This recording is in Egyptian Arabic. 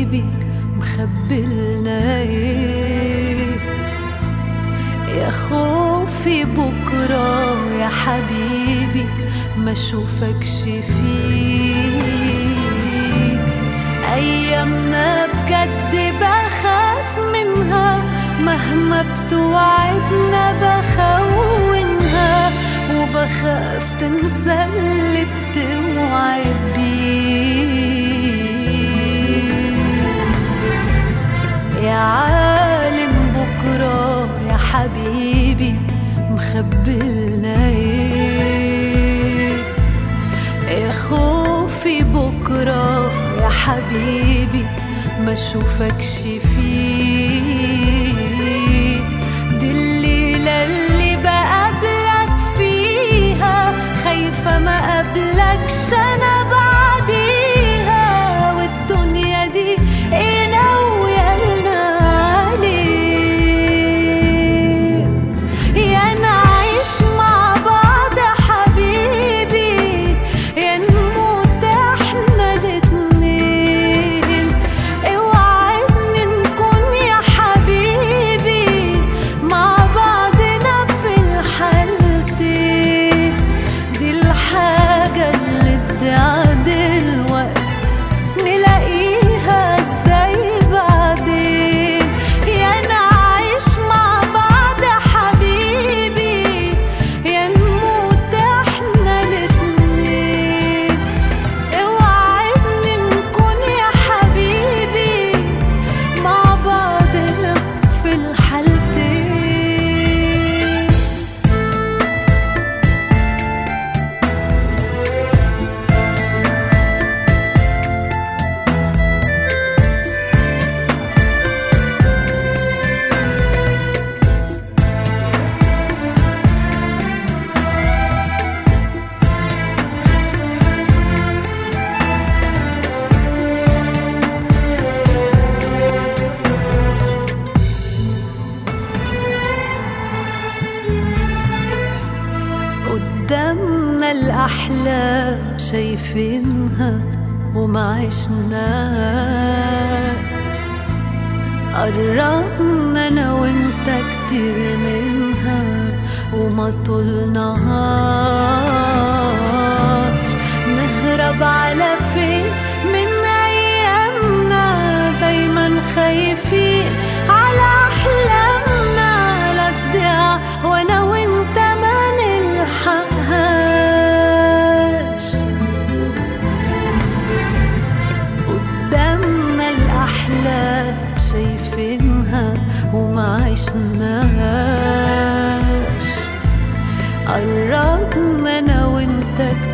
حبيبي مخبلنا ايه يا خوفي بكرة يا حبيبي ما اشوفكش فيه ايامنا بجد بخاف منها مهما بتوعدنا بخونها وبخاف تنسى اللي بتوعد بيه يا عالم بكرة يا حبيبي مخبلنا ايه يا خوفي بكرة يا حبيبي ما اشوفكش فيه دي الليلة اللي بقابلك فيها خايفة ما قابلكش انا بعديها والدنيا دي ايه ناوية لنا عليه يا نعيش مع بعض يا حبيبي يا نموت احنا الاتنين اوعدني نكون يا حبيبي مع بعضنا في الحالتين دي الحاجة اللي ادعى دلوقتي نلاقيها ازاي بعدين يا نعيش مع بعض يا حبيبي يا نموت احنا الاتنين اوعدني نكون يا حبيبي مع بعضنا في الحالتين قدامنا الأحلام شايفينها وما عشناها قربنا أنا وأنت كتير منها وما طولناهاش نهرب على فين من أيامنا دايما خايفين على أحلامنا لا تضيع وأنا وأنت ما نلحقهاش قدامنا الأحلام شايفينها وما عشناهاش قربنا أنا وأنت